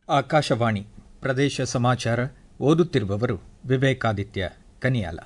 ಆಕಾಶವಾಣಿ ಪ್ರದೇಶ ಸಮಾಚಾರ ಓದುತ್ತಿರುವವರು ವಿವೇಕಾದಿತ್ಯ ಕನಿಯಾಲ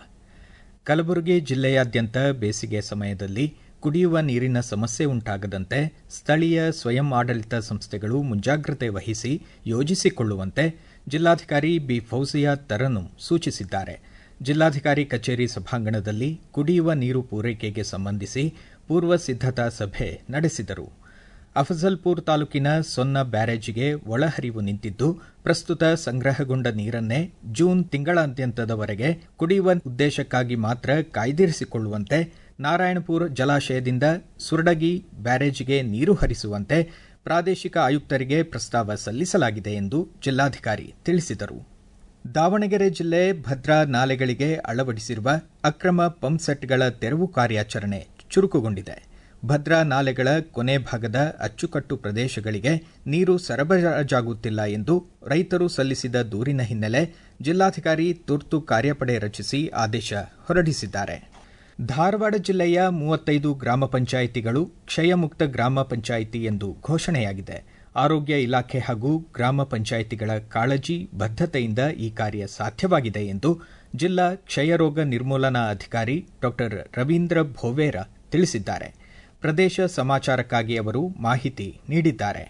ಕಲಬುರಗಿ ಜಿಲ್ಲೆಯಾದ್ಯಂತ ಬೇಸಿಗೆ ಸಮಯದಲ್ಲಿ ಕುಡಿಯುವ ನೀರಿನ ಸಮಸ್ಯೆ ಉಂಟಾಗದಂತೆ ಸ್ಥಳೀಯ ಸ್ವಯಂ ಆಡಳಿತ ಸಂಸ್ಥೆಗಳು ಮುಂಜಾಗ್ರತೆ ವಹಿಸಿ ಯೋಜಿಸಿಕೊಳ್ಳುವಂತೆ ಜಿಲ್ಲಾಧಿಕಾರಿ ಬಿ ಫೌಜಿಯಾ ತರನು ಸೂಚಿಸಿದ್ದಾರೆ ಜಿಲ್ಲಾಧಿಕಾರಿ ಕಚೇರಿ ಸಭಾಂಗಣದಲ್ಲಿ ಕುಡಿಯುವ ನೀರು ಪೂರೈಕೆಗೆ ಸಂಬಂಧಿಸಿ ಪೂರ್ವ ಸಿದ್ದತಾ ಸಭೆ ನಡೆಸಿದರು ಅಫಜಲ್ಪುರ್ ತಾಲೂಕಿನ ಸೊನ್ನ ಬ್ಯಾರೇಜಿಗೆ ಒಳಹರಿವು ನಿಂತಿದ್ದು ಪ್ರಸ್ತುತ ಸಂಗ್ರಹಗೊಂಡ ನೀರನ್ನೇ ಜೂನ್ ತಿಂಗಳಾದ್ಯಂತದವರೆಗೆ ಕುಡಿಯುವ ಉದ್ದೇಶಕ್ಕಾಗಿ ಮಾತ್ರ ಕಾಯ್ದಿರಿಸಿಕೊಳ್ಳುವಂತೆ ನಾರಾಯಣಪುರ ಜಲಾಶಯದಿಂದ ಸುರಡಗಿ ಬ್ಯಾರೇಜಿಗೆ ನೀರು ಹರಿಸುವಂತೆ ಪ್ರಾದೇಶಿಕ ಆಯುಕ್ತರಿಗೆ ಪ್ರಸ್ತಾವ ಸಲ್ಲಿಸಲಾಗಿದೆ ಎಂದು ಜಿಲ್ಲಾಧಿಕಾರಿ ತಿಳಿಸಿದರು ದಾವಣಗೆರೆ ಜಿಲ್ಲೆ ಭದ್ರಾ ನಾಲೆಗಳಿಗೆ ಅಳವಡಿಸಿರುವ ಅಕ್ರಮ ಪಂಪ್ಸೆಟ್ಗಳ ತೆರವು ಕಾರ್ಯಾಚರಣೆ ಚುರುಕುಗೊಂಡಿದೆ ಭದ್ರಾ ನಾಲೆಗಳ ಕೊನೆ ಭಾಗದ ಅಚ್ಚುಕಟ್ಟು ಪ್ರದೇಶಗಳಿಗೆ ನೀರು ಸರಬರಾಜಾಗುತ್ತಿಲ್ಲ ಎಂದು ರೈತರು ಸಲ್ಲಿಸಿದ ದೂರಿನ ಹಿನ್ನೆಲೆ ಜಿಲ್ಲಾಧಿಕಾರಿ ತುರ್ತು ಕಾರ್ಯಪಡೆ ರಚಿಸಿ ಆದೇಶ ಹೊರಡಿಸಿದ್ದಾರೆ ಧಾರವಾಡ ಜಿಲ್ಲೆಯ ಮೂವತ್ತೈದು ಗ್ರಾಮ ಪಂಚಾಯಿತಿಗಳು ಕ್ಷಯಮುಕ್ತ ಗ್ರಾಮ ಪಂಚಾಯಿತಿ ಎಂದು ಘೋಷಣೆಯಾಗಿದೆ ಆರೋಗ್ಯ ಇಲಾಖೆ ಹಾಗೂ ಗ್ರಾಮ ಪಂಚಾಯಿತಿಗಳ ಕಾಳಜಿ ಬದ್ದತೆಯಿಂದ ಈ ಕಾರ್ಯ ಸಾಧ್ಯವಾಗಿದೆ ಎಂದು ಜಿಲ್ಲಾ ಕ್ಷಯರೋಗ ನಿರ್ಮೂಲನಾ ಅಧಿಕಾರಿ ಡಾ ರವೀಂದ್ರ ಭೋವೇರ ತಿಳಿಸಿದ್ದಾರೆ ಪ್ರದೇಶ ಸಮಾಚಾರಕ್ಕಾಗಿ ಅವರು ಮಾಹಿತಿ ನೀಡಿದ್ದಾರೆ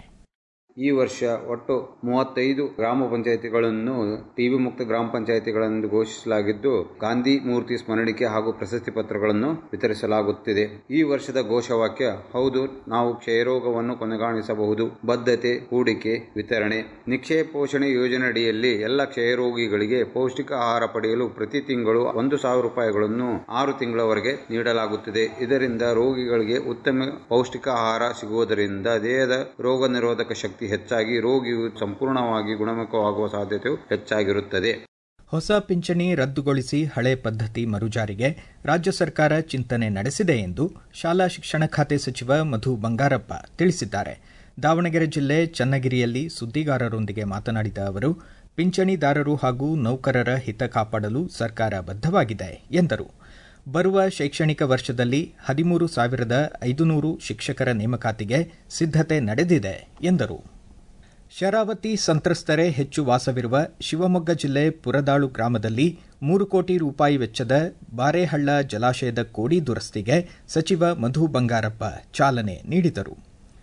ಈ ವರ್ಷ ಒಟ್ಟು ಮೂವತ್ತೈದು ಗ್ರಾಮ ಪಂಚಾಯಿತಿಗಳನ್ನು ಟಿಬಿ ಮುಕ್ತ ಗ್ರಾಮ ಪಂಚಾಯಿತಿಗಳೆಂದು ಘೋಷಿಸಲಾಗಿದ್ದು ಗಾಂಧಿ ಮೂರ್ತಿ ಸ್ಮರಣಿಕೆ ಹಾಗೂ ಪ್ರಶಸ್ತಿ ಪತ್ರಗಳನ್ನು ವಿತರಿಸಲಾಗುತ್ತಿದೆ ಈ ವರ್ಷದ ಘೋಷವಾಕ್ಯ ಹೌದು ನಾವು ಕ್ಷಯರೋಗವನ್ನು ಕೊನೆಗಾಣಿಸಬಹುದು ಬದ್ಧತೆ ಹೂಡಿಕೆ ವಿತರಣೆ ನಿಕ್ಷೇಪ ಪೋಷಣೆ ಯೋಜನೆಯಡಿಯಲ್ಲಿ ಎಲ್ಲ ಕ್ಷಯರೋಗಿಗಳಿಗೆ ಪೌಷ್ಟಿಕ ಆಹಾರ ಪಡೆಯಲು ಪ್ರತಿ ತಿಂಗಳು ಒಂದು ಸಾವಿರ ರೂಪಾಯಿಗಳನ್ನು ಆರು ತಿಂಗಳವರೆಗೆ ನೀಡಲಾಗುತ್ತಿದೆ ಇದರಿಂದ ರೋಗಿಗಳಿಗೆ ಉತ್ತಮ ಪೌಷ್ಟಿಕ ಆಹಾರ ಸಿಗುವುದರಿಂದ ದೇಹದ ರೋಗ ನಿರೋಧಕ ಶಕ್ತಿ ಹೆಚ್ಚಾಗಿ ರೋಗಿಯು ಸಂಪೂರ್ಣವಾಗಿ ಗುಣಮುಖವಾಗುವ ಸಾಧ್ಯತೆಯು ಹೆಚ್ಚಾಗಿರುತ್ತದೆ ಹೊಸ ಪಿಂಚಣಿ ರದ್ದುಗೊಳಿಸಿ ಹಳೆ ಪದ್ಧತಿ ಮರುಜಾರಿಗೆ ರಾಜ್ಯ ಸರ್ಕಾರ ಚಿಂತನೆ ನಡೆಸಿದೆ ಎಂದು ಶಾಲಾ ಶಿಕ್ಷಣ ಖಾತೆ ಸಚಿವ ಮಧು ಬಂಗಾರಪ್ಪ ತಿಳಿಸಿದ್ದಾರೆ ದಾವಣಗೆರೆ ಜಿಲ್ಲೆ ಚನ್ನಗಿರಿಯಲ್ಲಿ ಸುದ್ದಿಗಾರರೊಂದಿಗೆ ಮಾತನಾಡಿದ ಅವರು ಪಿಂಚಣಿದಾರರು ಹಾಗೂ ನೌಕರರ ಹಿತ ಕಾಪಾಡಲು ಸರ್ಕಾರ ಬದ್ದವಾಗಿದೆ ಎಂದರು ಬರುವ ಶೈಕ್ಷಣಿಕ ವರ್ಷದಲ್ಲಿ ಹದಿಮೂರು ಸಾವಿರದ ಐದುನೂರು ಶಿಕ್ಷಕರ ನೇಮಕಾತಿಗೆ ಸಿದ್ದತೆ ನಡೆದಿದೆ ಎಂದರು ಶರಾವತಿ ಸಂತ್ರಸ್ತರೇ ಹೆಚ್ಚು ವಾಸವಿರುವ ಶಿವಮೊಗ್ಗ ಜಿಲ್ಲೆ ಪುರದಾಳು ಗ್ರಾಮದಲ್ಲಿ ಮೂರು ಕೋಟಿ ರೂಪಾಯಿ ವೆಚ್ಚದ ಬಾರೇಹಳ್ಳ ಜಲಾಶಯದ ಕೋಡಿ ದುರಸ್ತಿಗೆ ಸಚಿವ ಮಧು ಬಂಗಾರಪ್ಪ ಚಾಲನೆ ನೀಡಿದರು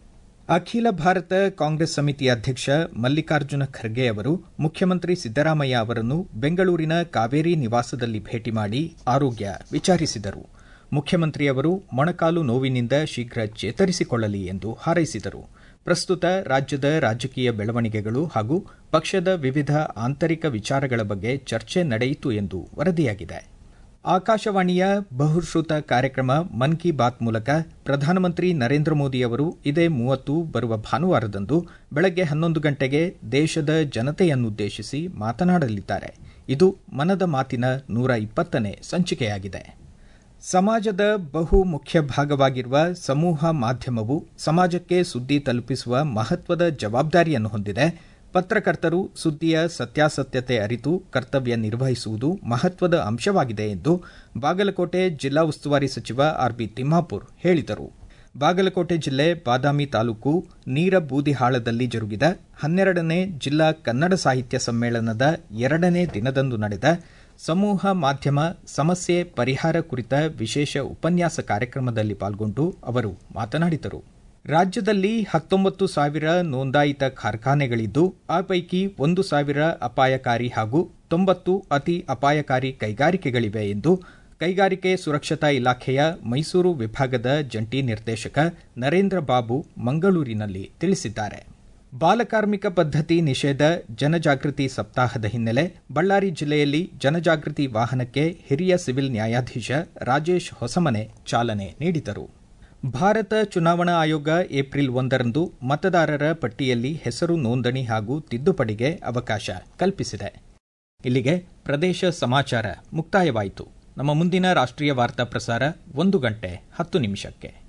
ಅಖಿಲ ಭಾರತ ಕಾಂಗ್ರೆಸ್ ಸಮಿತಿ ಅಧ್ಯಕ್ಷ ಮಲ್ಲಿಕಾರ್ಜುನ ಖರ್ಗೆ ಅವರು ಮುಖ್ಯಮಂತ್ರಿ ಸಿದ್ದರಾಮಯ್ಯ ಅವರನ್ನು ಬೆಂಗಳೂರಿನ ಕಾವೇರಿ ನಿವಾಸದಲ್ಲಿ ಭೇಟಿ ಮಾಡಿ ಆರೋಗ್ಯ ವಿಚಾರಿಸಿದರು ಮುಖ್ಯಮಂತ್ರಿಯವರು ಮೊಣಕಾಲು ನೋವಿನಿಂದ ಶೀಘ್ರ ಚೇತರಿಸಿಕೊಳ್ಳಲಿ ಎಂದು ಹಾರೈಸಿದರು ಪ್ರಸ್ತುತ ರಾಜ್ಯದ ರಾಜಕೀಯ ಬೆಳವಣಿಗೆಗಳು ಹಾಗೂ ಪಕ್ಷದ ವಿವಿಧ ಆಂತರಿಕ ವಿಚಾರಗಳ ಬಗ್ಗೆ ಚರ್ಚೆ ನಡೆಯಿತು ಎಂದು ವರದಿಯಾಗಿದೆ ಆಕಾಶವಾಣಿಯ ಬಹುಶ್ರುತ ಕಾರ್ಯಕ್ರಮ ಮನ್ ಕಿ ಬಾತ್ ಮೂಲಕ ಪ್ರಧಾನಮಂತ್ರಿ ನರೇಂದ್ರ ಮೋದಿ ಅವರು ಇದೇ ಮೂವತ್ತು ಬರುವ ಭಾನುವಾರದಂದು ಬೆಳಗ್ಗೆ ಹನ್ನೊಂದು ಗಂಟೆಗೆ ದೇಶದ ಜನತೆಯನ್ನುದ್ದೇಶಿಸಿ ಮಾತನಾಡಲಿದ್ದಾರೆ ಇದು ಮನದ ಮಾತಿನ ನೂರ ಇಪ್ಪತ್ತನೇ ಸಂಚಿಕೆಯಾಗಿದೆ ಸಮಾಜದ ಬಹು ಮುಖ್ಯ ಭಾಗವಾಗಿರುವ ಸಮೂಹ ಮಾಧ್ಯಮವು ಸಮಾಜಕ್ಕೆ ಸುದ್ದಿ ತಲುಪಿಸುವ ಮಹತ್ವದ ಜವಾಬ್ದಾರಿಯನ್ನು ಹೊಂದಿದೆ ಪತ್ರಕರ್ತರು ಸುದ್ದಿಯ ಸತ್ಯಾಸತ್ಯತೆ ಅರಿತು ಕರ್ತವ್ಯ ನಿರ್ವಹಿಸುವುದು ಮಹತ್ವದ ಅಂಶವಾಗಿದೆ ಎಂದು ಬಾಗಲಕೋಟೆ ಜಿಲ್ಲಾ ಉಸ್ತುವಾರಿ ಸಚಿವ ಆರ್ಬಿ ತಿಮ್ಮಾಪುರ್ ಹೇಳಿದರು ಬಾಗಲಕೋಟೆ ಜಿಲ್ಲೆ ಬಾದಾಮಿ ತಾಲೂಕು ನೀರಬೂದಿಹಾಳದಲ್ಲಿ ಜರುಗಿದ ಹನ್ನೆರಡನೇ ಜಿಲ್ಲಾ ಕನ್ನಡ ಸಾಹಿತ್ಯ ಸಮ್ಮೇಳನದ ಎರಡನೇ ದಿನದಂದು ನಡೆದ ಸಮೂಹ ಮಾಧ್ಯಮ ಸಮಸ್ಯೆ ಪರಿಹಾರ ಕುರಿತ ವಿಶೇಷ ಉಪನ್ಯಾಸ ಕಾರ್ಯಕ್ರಮದಲ್ಲಿ ಪಾಲ್ಗೊಂಡು ಅವರು ಮಾತನಾಡಿದರು ರಾಜ್ಯದಲ್ಲಿ ಹತ್ತೊಂಬತ್ತು ಸಾವಿರ ನೋಂದಾಯಿತ ಕಾರ್ಖಾನೆಗಳಿದ್ದು ಆ ಪೈಕಿ ಒಂದು ಸಾವಿರ ಅಪಾಯಕಾರಿ ಹಾಗೂ ತೊಂಬತ್ತು ಅತಿ ಅಪಾಯಕಾರಿ ಕೈಗಾರಿಕೆಗಳಿವೆ ಎಂದು ಕೈಗಾರಿಕೆ ಸುರಕ್ಷತಾ ಇಲಾಖೆಯ ಮೈಸೂರು ವಿಭಾಗದ ಜಂಟಿ ನಿರ್ದೇಶಕ ನರೇಂದ್ರ ಬಾಬು ಮಂಗಳೂರಿನಲ್ಲಿ ತಿಳಿಸಿದ್ದಾರೆ ಬಾಲಕಾರ್ಮಿಕ ಪದ್ಧತಿ ನಿಷೇಧ ಜನಜಾಗೃತಿ ಸಪ್ತಾಹದ ಹಿನ್ನೆಲೆ ಬಳ್ಳಾರಿ ಜಿಲ್ಲೆಯಲ್ಲಿ ಜನಜಾಗೃತಿ ವಾಹನಕ್ಕೆ ಹಿರಿಯ ಸಿವಿಲ್ ನ್ಯಾಯಾಧೀಶ ರಾಜೇಶ್ ಹೊಸಮನೆ ಚಾಲನೆ ನೀಡಿದರು ಭಾರತ ಚುನಾವಣಾ ಆಯೋಗ ಏಪ್ರಿಲ್ ಒಂದರಂದು ಮತದಾರರ ಪಟ್ಟಿಯಲ್ಲಿ ಹೆಸರು ನೋಂದಣಿ ಹಾಗೂ ತಿದ್ದುಪಡಿಗೆ ಅವಕಾಶ ಕಲ್ಪಿಸಿದೆ ಇಲ್ಲಿಗೆ ಪ್ರದೇಶ ಸಮಾಚಾರ ಮುಕ್ತಾಯವಾಯಿತು ನಮ್ಮ ಮುಂದಿನ ರಾಷ್ಟ್ರೀಯ ವಾರ್ತಾ ಪ್ರಸಾರ ಒಂದು ಗಂಟೆ ಹತ್ತು ನಿಮಿಷಕ್ಕೆ